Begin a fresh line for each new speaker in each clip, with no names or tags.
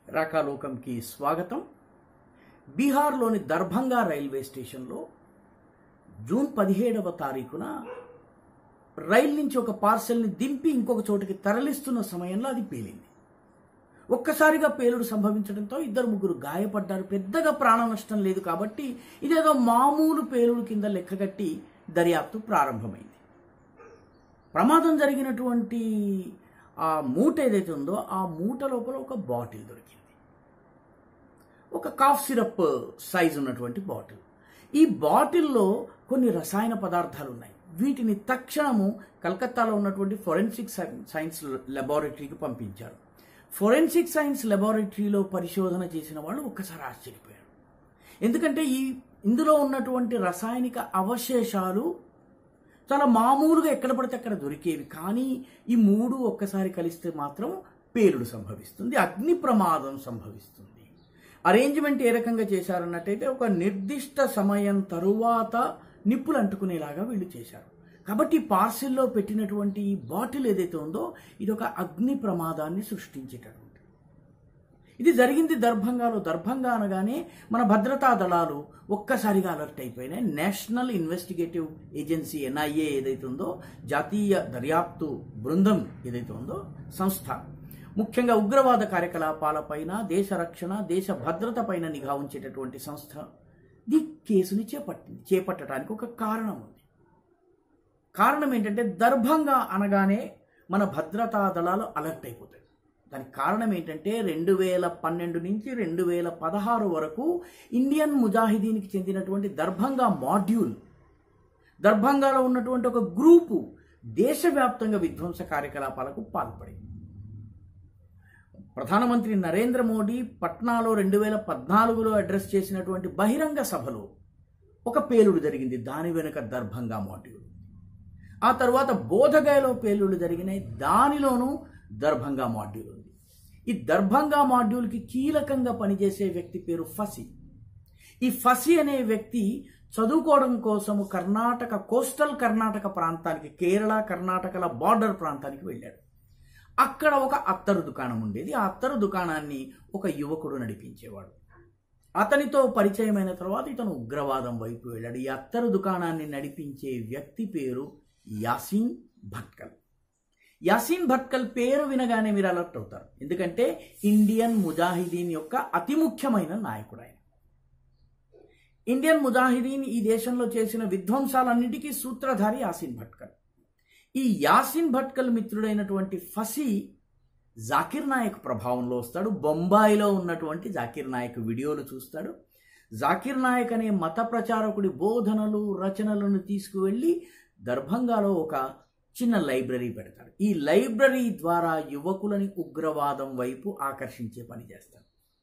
రాకాలోకంకి స్వాగతం బీహార్లోని దర్భంగా రైల్వే స్టేషన్లో జూన్ పదిహేడవ తారీఖున రైలు నుంచి ఒక పార్సెల్ని దింపి ఇంకొక చోటుకి తరలిస్తున్న సమయంలో అది పేలింది ఒక్కసారిగా పేలుడు సంభవించడంతో ఇద్దరు ముగ్గురు గాయపడ్డారు పెద్దగా ప్రాణ నష్టం లేదు కాబట్టి ఇదేదో మామూలు పేలుడు కింద లెక్కగట్టి దర్యాప్తు ప్రారంభమైంది ప్రమాదం జరిగినటువంటి ఆ మూట ఏదైతే ఉందో ఆ మూట లోపల ఒక బాటిల్ దొరికింది ఒక కాఫ్ సిరప్ సైజ్ ఉన్నటువంటి బాటిల్ ఈ బాటిల్లో కొన్ని రసాయన పదార్థాలు ఉన్నాయి వీటిని తక్షణము కలకత్తాలో ఉన్నటువంటి ఫోరెన్సిక్ సైన్స్ లెబారెటరీకి పంపించారు ఫోరెన్సిక్ సైన్స్ లెబారెటరీలో పరిశోధన చేసిన వాళ్ళు ఒక్కసారి ఆశ్చర్యపోయారు ఎందుకంటే ఈ ఇందులో ఉన్నటువంటి రసాయనిక అవశేషాలు చాలా మామూలుగా ఎక్కడ పడితే అక్కడ దొరికేవి కానీ ఈ మూడు ఒక్కసారి కలిస్తే మాత్రం పేలుడు సంభవిస్తుంది అగ్ని ప్రమాదం సంభవిస్తుంది అరేంజ్మెంట్ ఏ రకంగా చేశారన్నట్టయితే ఒక నిర్దిష్ట సమయం తరువాత నిప్పులు అంటుకునేలాగా వీళ్ళు చేశారు కాబట్టి పార్సిల్లో పెట్టినటువంటి ఈ బాటిల్ ఏదైతే ఉందో ఇది ఒక అగ్ని ప్రమాదాన్ని సృష్టించేటటువంటి ఇది జరిగింది దర్భంగాలో దర్భంగా అనగానే మన భద్రతా దళాలు ఒక్కసారిగా అలర్ట్ అయిపోయినాయి నేషనల్ ఇన్వెస్టిగేటివ్ ఏజెన్సీ ఎన్ఐఏ ఏదైతే ఉందో జాతీయ దర్యాప్తు బృందం ఏదైతే ఉందో సంస్థ ముఖ్యంగా ఉగ్రవాద కార్యకలాపాలపైన దేశ రక్షణ దేశ భద్రత పైన నిఘా ఉంచేటటువంటి సంస్థ ఈ కేసుని చేపట్టింది చేపట్టడానికి ఒక కారణం ఉంది కారణం ఏంటంటే దర్భంగా అనగానే మన భద్రతా దళాలు అలర్ట్ అయిపోతాయి దానికి కారణం ఏంటంటే రెండు వేల పన్నెండు నుంచి రెండు వేల పదహారు వరకు ఇండియన్ ముజాహిదీన్కి చెందినటువంటి దర్భంగా మాడ్యూల్ దర్భంగాలో ఉన్నటువంటి ఒక గ్రూపు దేశవ్యాప్తంగా విధ్వంస కార్యకలాపాలకు పాల్పడింది ప్రధానమంత్రి నరేంద్ర మోడీ పట్నాలో రెండు వేల పద్నాలుగులో అడ్రస్ చేసినటువంటి బహిరంగ సభలో ఒక పేలుడు జరిగింది దాని వెనుక దర్భంగా మాడ్యూల్ ఆ తర్వాత బోధగయలో పేలుడు జరిగినాయి దానిలోనూ దర్భంగా మాడ్యూల్ ఉంది ఈ దర్భంగా మాడ్యూల్కి కీలకంగా పనిచేసే వ్యక్తి పేరు ఫసి ఈ ఫసి అనే వ్యక్తి చదువుకోవడం కోసము కర్ణాటక కోస్టల్ కర్ణాటక ప్రాంతానికి కేరళ కర్ణాటకల బార్డర్ ప్రాంతానికి వెళ్ళాడు అక్కడ ఒక అత్తరు దుకాణం ఉండేది ఆ అత్తరు దుకాణాన్ని ఒక యువకుడు నడిపించేవాడు అతనితో పరిచయమైన తర్వాత ఇతను ఉగ్రవాదం వైపు వెళ్ళాడు ఈ అత్తరు దుకాణాన్ని నడిపించే వ్యక్తి పేరు యాసీన్ భట్కల్ యాసీన్ భట్కల్ పేరు వినగానే మీరు అలర్ట్ అవుతారు ఎందుకంటే ఇండియన్ ముజాహిదీన్ యొక్క అతి ముఖ్యమైన నాయకుడు ఆయన ఇండియన్ ముజాహిదీన్ ఈ దేశంలో చేసిన విధ్వంసాలన్నిటికీ సూత్రధారి యాసీన్ భట్కల్ ఈ యాసిన్ భట్కల్ మిత్రుడైనటువంటి ఫసి జాకిర్ నాయక్ ప్రభావంలో వస్తాడు బొంబాయిలో ఉన్నటువంటి జాకిర్ నాయక్ వీడియోలు చూస్తాడు జాకిర్ నాయక్ అనే మత ప్రచారకుడి బోధనలు రచనలను తీసుకువెళ్ళి దర్భంగాలో ఒక చిన్న లైబ్రరీ పెడతాడు ఈ లైబ్రరీ ద్వారా యువకులని ఉగ్రవాదం వైపు ఆకర్షించే పని చేస్తాడు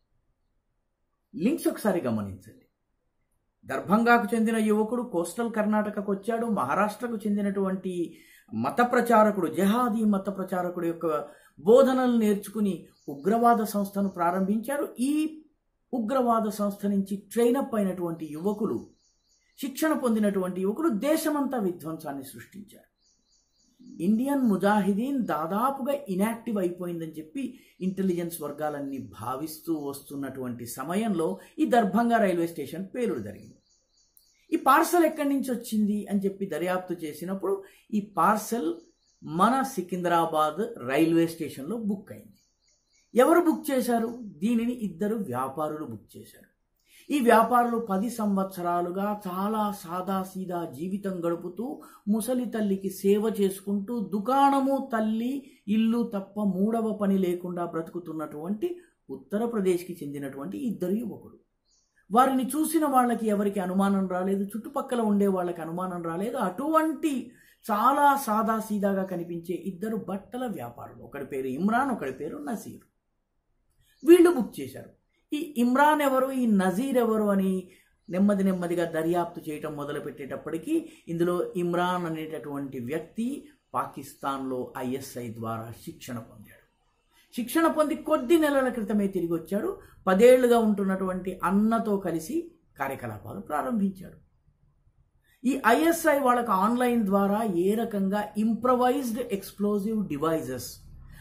లింక్స్ ఒకసారి గమనించండి దర్భంగాకు చెందిన యువకుడు కోస్టల్ కర్ణాటకకు వచ్చాడు మహారాష్ట్రకు చెందినటువంటి మత ప్రచారకుడు జహాదీ మత ప్రచారకుడు యొక్క బోధనలు నేర్చుకుని ఉగ్రవాద సంస్థను ప్రారంభించారు ఈ ఉగ్రవాద సంస్థ నుంచి ట్రైనప్ అయినటువంటి యువకులు శిక్షణ పొందినటువంటి యువకులు దేశమంతా విధ్వంసాన్ని సృష్టించారు ఇండియన్ ముజాహిదీన్ దాదాపుగా ఇనాక్టివ్ అయిపోయిందని చెప్పి ఇంటెలిజెన్స్ వర్గాలన్నీ భావిస్తూ వస్తున్నటువంటి సమయంలో ఈ దర్భంగా రైల్వే స్టేషన్ పేలుడు జరిగింది ఈ పార్సల్ ఎక్కడి నుంచి వచ్చింది అని చెప్పి దర్యాప్తు చేసినప్పుడు ఈ పార్సల్ మన సికింద్రాబాద్ రైల్వే స్టేషన్లో బుక్ అయింది ఎవరు బుక్ చేశారు దీనిని ఇద్దరు వ్యాపారులు బుక్ చేశారు ఈ వ్యాపారులు పది సంవత్సరాలుగా చాలా సాదాసీదా జీవితం గడుపుతూ ముసలి తల్లికి సేవ చేసుకుంటూ దుకాణము తల్లి ఇల్లు తప్ప మూడవ పని లేకుండా బ్రతుకుతున్నటువంటి ఉత్తరప్రదేశ్కి చెందినటువంటి ఇద్దరు యువకులు వారిని చూసిన వాళ్ళకి ఎవరికి అనుమానం రాలేదు చుట్టుపక్కల ఉండే వాళ్ళకి అనుమానం రాలేదు అటువంటి చాలా సాదాసీదాగా కనిపించే ఇద్దరు బట్టల వ్యాపారులు ఒకడి పేరు ఇమ్రాన్ ఒకడి పేరు నజీర్ వీళ్ళు బుక్ చేశారు ఈ ఇమ్రాన్ ఎవరు ఈ నజీర్ ఎవరు అని నెమ్మది నెమ్మదిగా దర్యాప్తు చేయటం మొదలుపెట్టేటప్పటికీ ఇందులో ఇమ్రాన్ అనేటటువంటి వ్యక్తి పాకిస్తాన్లో ఐఎస్ఐ ద్వారా శిక్షణ పొందాడు శిక్షణ పొంది కొద్ది నెలల క్రితమే తిరిగి వచ్చాడు పదేళ్లుగా ఉంటున్నటువంటి అన్నతో కలిసి కార్యకలాపాలు ప్రారంభించాడు ఈ ఐఎస్ఐ వాళ్ళకు ఆన్లైన్ ద్వారా ఏ రకంగా ఇంప్రవైజ్డ్ ఎక్స్ప్లోజివ్ డివైజెస్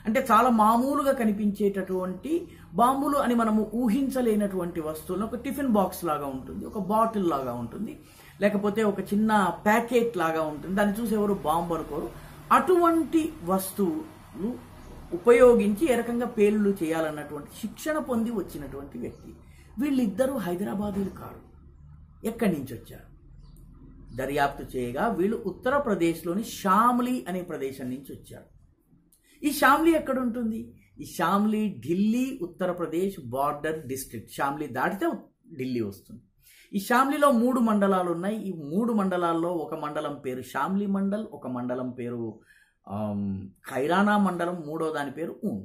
అంటే చాలా మామూలుగా కనిపించేటటువంటి బాంబులు అని మనము ఊహించలేనటువంటి వస్తువులు ఒక టిఫిన్ బాక్స్ లాగా ఉంటుంది ఒక బాటిల్ లాగా ఉంటుంది లేకపోతే ఒక చిన్న ప్యాకెట్ లాగా ఉంటుంది దాన్ని చూసి ఎవరు బాంబు అనుకోరు అటువంటి వస్తువులు ఉపయోగించి ఏ రకంగా పేలుళ్ళు చేయాలన్నటువంటి శిక్షణ పొంది వచ్చినటువంటి వ్యక్తి వీళ్ళిద్దరూ హైదరాబాదీలు కారు ఎక్కడి నుంచి వచ్చారు దర్యాప్తు చేయగా వీళ్ళు ఉత్తరప్రదేశ్లోని షామ్లీ అనే ప్రదేశం నుంచి వచ్చారు ఈ షామ్లీ ఎక్కడ ఉంటుంది ఈ షామ్లీ ఢిల్లీ ఉత్తరప్రదేశ్ బార్డర్ డిస్ట్రిక్ట్ షామ్లీ దాటితే ఢిల్లీ వస్తుంది ఈ షామ్లీలో మూడు మండలాలు ఉన్నాయి ఈ మూడు మండలాల్లో ఒక మండలం పేరు షామ్లీ మండల్ ఒక మండలం పేరు ఆమ్, ఖైరానా మండలం మూడో దాని పేరు ఊన్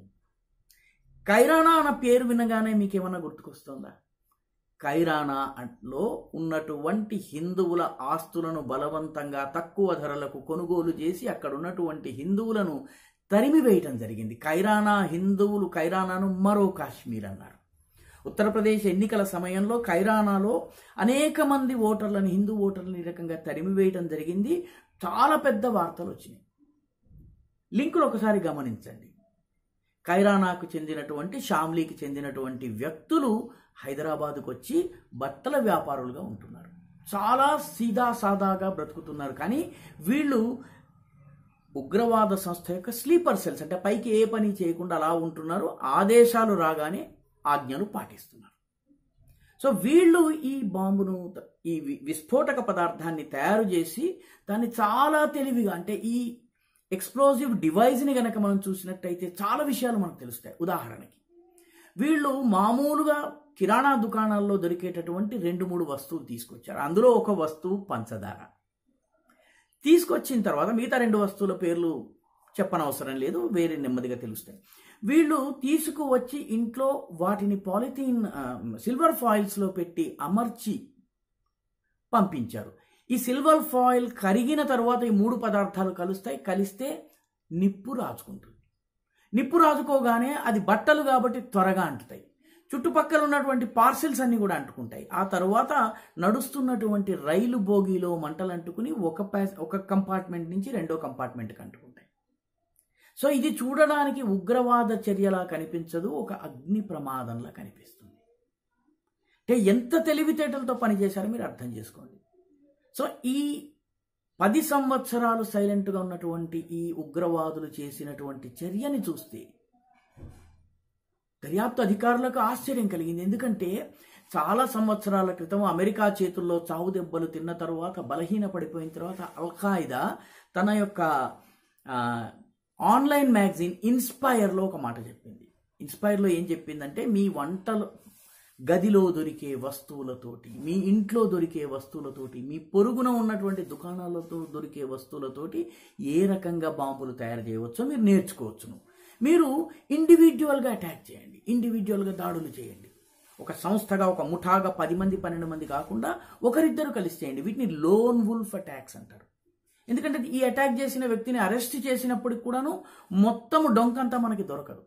ఖైరానా అన్న పేరు వినగానే మీకేమన్నా గుర్తుకొస్తుందా ఖైరానా లో ఉన్నటువంటి హిందువుల ఆస్తులను బలవంతంగా తక్కువ ధరలకు కొనుగోలు చేసి అక్కడ ఉన్నటువంటి హిందువులను తరిమివేయటం జరిగింది ఖైరానా హిందువులు ఖైరానాను మరో కాశ్మీర్ అన్నారు ఉత్తరప్రదేశ్ ఎన్నికల సమయంలో ఖైరానాలో అనేక మంది ఓటర్లను హిందూ ఓటర్లను ఈ రకంగా తరిమివేయటం జరిగింది చాలా పెద్ద వార్తలు వచ్చినాయి లింకులు ఒకసారి గమనించండి ఖైరానాకు చెందినటువంటి షామ్లీకి చెందినటువంటి వ్యక్తులు హైదరాబాద్కు వచ్చి బట్టల వ్యాపారులుగా ఉంటున్నారు చాలా సీదా సాదాగా బ్రతుకుతున్నారు కానీ వీళ్ళు ఉగ్రవాద సంస్థ యొక్క స్లీపర్ సెల్స్ అంటే పైకి ఏ పని చేయకుండా అలా ఉంటున్నారు ఆదేశాలు రాగానే ఆజ్ఞలు పాటిస్తున్నారు సో వీళ్ళు ఈ బాంబును ఈ వి- విస్ఫోటక పదార్థాన్ని తయారు చేసి దాన్ని చాలా తెలివిగా అంటే ఈ ఎక్స్ప్లోజివ్ డివైస్ని గనక మనం చూసినట్టయితే చాలా విషయాలు మనకు తెలుస్తాయి ఉదాహరణకి వీళ్ళు మామూలుగా కిరాణా దుకాణాల్లో దొరికేటటువంటి రెండు మూడు వస్తువులు తీసుకొచ్చారు అందులో ఒక వస్తువు పంచదార తీసుకొచ్చిన తర్వాత మిగతా రెండు వస్తువుల పేర్లు చెప్పనవసరం లేదు వేరే నెమ్మదిగా తెలుస్తాయి వీళ్ళు తీసుకువచ్చి ఇంట్లో వాటిని పాలిథీన్ ఆ, సిల్వర్ ఫాయిల్స్లో పెట్టి అమర్చి పంపించారు ఈ సిల్వర్ ఫాయిల్ కరిగిన తర్వాత ఈ మూడు పదార్థాలు కలుస్తాయి కలిస్తే నిప్పు రాజుకుంటుంది నిప్పు రాజుకోగానే అది బట్టలు కాబట్టి త్వరగా అంటుతాయి చుట్టుపక్కల ఉన్నటువంటి పార్సిల్స్ అన్ని కూడా అంటుకుంటాయి ఆ తర్వాత నడుస్తున్నటువంటి రైలు బోగీలో మంటలు అంటుకుని ఒక ప్యాస్ ఒక కంపార్ట్మెంట్ నుంచి రెండో కంపార్ట్మెంట్కి అంటుకుంటాయి సో ఇది చూడడానికి ఉగ్రవాద చర్యలా కనిపించదు ఒక అగ్ని ప్రమాదంలా కనిపిస్తుంది అంటే ఎంత తెలివితేటలతో పనిచేశారో మీరు అర్థం చేసుకోండి సో ఈ పది సంవత్సరాలు సైలెంట్గా ఉన్నటువంటి ఈ ఉగ్రవాదులు చేసినటువంటి చర్యని చూస్తే దర్యాప్తు అధికారులకు ఆశ్చర్యం కలిగింది ఎందుకంటే చాలా సంవత్సరాల క్రితం అమెరికా చేతుల్లో చావు దెబ్బలు తిన్న తరువాత బలహీన పడిపోయిన తర్వాత అల్ఖాయిదా తన యొక్క ఆ, ఆన్లైన్ మ్యాగజైన్ ఇన్స్పైర్లో ఒక మాట చెప్పింది ఇన్స్పైర్లో ఏం చెప్పిందంటే మీ వంటలు గదిలో దొరికే వస్తువులతోటి మీ ఇంట్లో దొరికే వస్తువులతోటి మీ పొరుగున ఉన్నటువంటి దుకాణాలతో దొరికే వస్తువులతోటి ఏ రకంగా బాంబులు తయారు చేయవచ్చో మీరు నేర్చుకోవచ్చును మీరు ఇండివిజువల్గా అటాక్ చేయండి ఇండివిజువల్గా దాడులు చేయండి ఒక సంస్థగా ఒక ముఠాగా పది మంది పన్నెండు మంది కాకుండా ఒకరిద్దరు కలిసి చేయండి వీటిని లోన్ వుల్ఫ్ అటాక్స్ అంటారు ఎందుకంటే ఈ అటాక్ చేసిన వ్యక్తిని అరెస్ట్ చేసినప్పటికి కూడాను మొత్తం డొంకంతా మనకి దొరకదు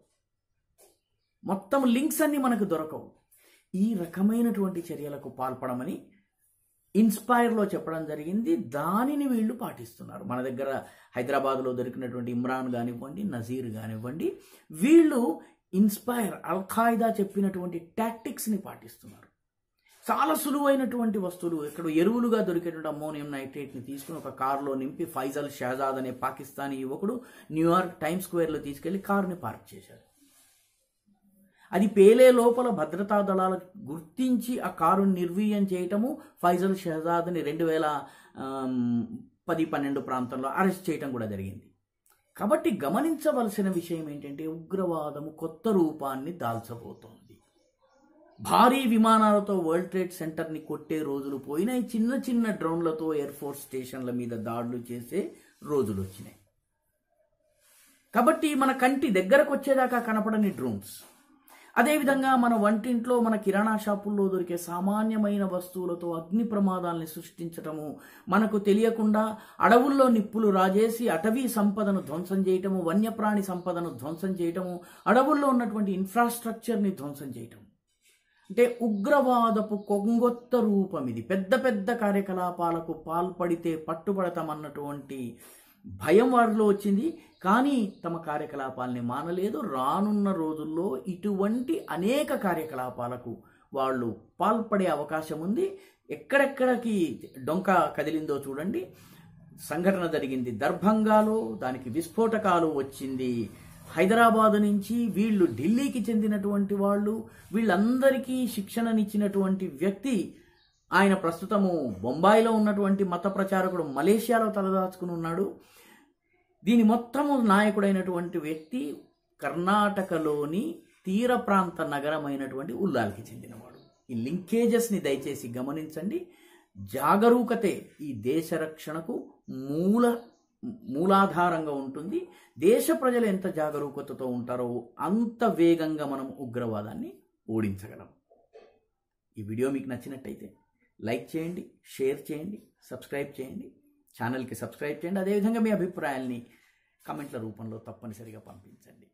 మొత్తం లింక్స్ అన్ని మనకు దొరకవు ఈ రకమైనటువంటి చర్యలకు పాల్పడమని ఇన్స్పైర్లో చెప్పడం జరిగింది దానిని వీళ్ళు పాటిస్తున్నారు మన దగ్గర హైదరాబాద్లో దొరికినటువంటి ఇమ్రాన్ కానివ్వండి నజీర్ కానివ్వండి వీళ్ళు ఇన్స్పైర్ అల్ఖాయిదా చెప్పినటువంటి టాక్టిక్స్ని పాటిస్తున్నారు చాలా సులువైనటువంటి వస్తువులు ఇక్కడ ఎరువులుగా దొరికేటువంటి అమ్మోనియం నైట్రేట్ని తీసుకుని ఒక కారులో నింపి ఫైజల్ షహజాద్ అనే పాకిస్తానీ యువకుడు న్యూయార్క్ టైమ్ స్క్వేర్లో తీసుకెళ్లి కారుని పార్క్ చేశాడు అది పేలే లోపల భద్రతా దళాలు గుర్తించి ఆ కారు నిర్వీర్యం చేయటము ఫైజల్ షహజాద్ని రెండు వేల ఆమ్, పది పన్నెండు ప్రాంతంలో అరెస్ట్ చేయటం కూడా జరిగింది కాబట్టి గమనించవలసిన విషయం ఏంటంటే ఉగ్రవాదము కొత్త రూపాన్ని దాల్చబోతోంది భారీ విమానాలతో వరల్డ్ ట్రేడ్ సెంటర్ని కొట్టే రోజులు పోయినాయి చిన్న చిన్న డ్రోన్లతో ఎయిర్ ఫోర్స్ స్టేషన్ల మీద దాడులు చేసే రోజులు వచ్చినాయి కాబట్టి మన కంటి దగ్గరకు వచ్చేదాకా కనపడని డ్రోన్స్ అదేవిధంగా మన వంటింట్లో మన కిరాణా షాపుల్లో దొరికే సామాన్యమైన వస్తువులతో అగ్ని ప్రమాదాల్ని సృష్టించటము మనకు తెలియకుండా అడవుల్లో నిప్పులు రాజేసి అటవీ సంపదను ధ్వంసం చేయటము వన్యప్రాణి సంపదను ధ్వంసం చేయటము అడవుల్లో ఉన్నటువంటి ఇన్ఫ్రాస్ట్రక్చర్ని ధ్వంసం చేయటం అంటే ఉగ్రవాదపు కొంగొత్త రూపం ఇది పెద్ద పెద్ద కార్యకలాపాలకు పాల్పడితే పట్టుబడతామన్నటువంటి భయం వారిలో వచ్చింది కానీ తమ కార్యకలాపాల్ని మానలేదు రానున్న రోజుల్లో ఇటువంటి అనేక కార్యకలాపాలకు వాళ్ళు పాల్పడే అవకాశం ఉంది ఎక్కడెక్కడికి డొంక కదిలిందో చూడండి సంఘటన జరిగింది దర్భంగాలో దానికి విస్ఫోటకాలు వచ్చింది హైదరాబాద్ నుంచి వీళ్ళు ఢిల్లీకి చెందినటువంటి వాళ్ళు వీళ్ళందరికీ శిక్షణనిచ్చినటువంటి వ్యక్తి ఆయన ప్రస్తుతము బొంబాయిలో ఉన్నటువంటి మత ప్రచారకుడు మలేషియాలో తలదాచుకుని ఉన్నాడు దీని మొత్తము నాయకుడైనటువంటి వ్యక్తి కర్ణాటకలోని తీర ప్రాంత నగరమైనటువంటి ఉల్లాల్కి చెందినవాడు ఈ లింకేజెస్ని దయచేసి గమనించండి జాగరూకతే ఈ దేశ రక్షణకు మూల మూలాధారంగా ఉంటుంది దేశ ప్రజలు ఎంత జాగరూకతతో ఉంటారో అంత వేగంగా మనం ఉగ్రవాదాన్ని ఓడించగలం ఈ వీడియో మీకు నచ్చినట్టయితే లైక్ చేయండి షేర్ చేయండి సబ్స్క్రైబ్ చేయండి ఛానల్కి సబ్స్క్రైబ్ చేయండి అదేవిధంగా మీ అభిప్రాయాల్ని కమెంట్ల రూపంలో తప్పనిసరిగా పంపించండి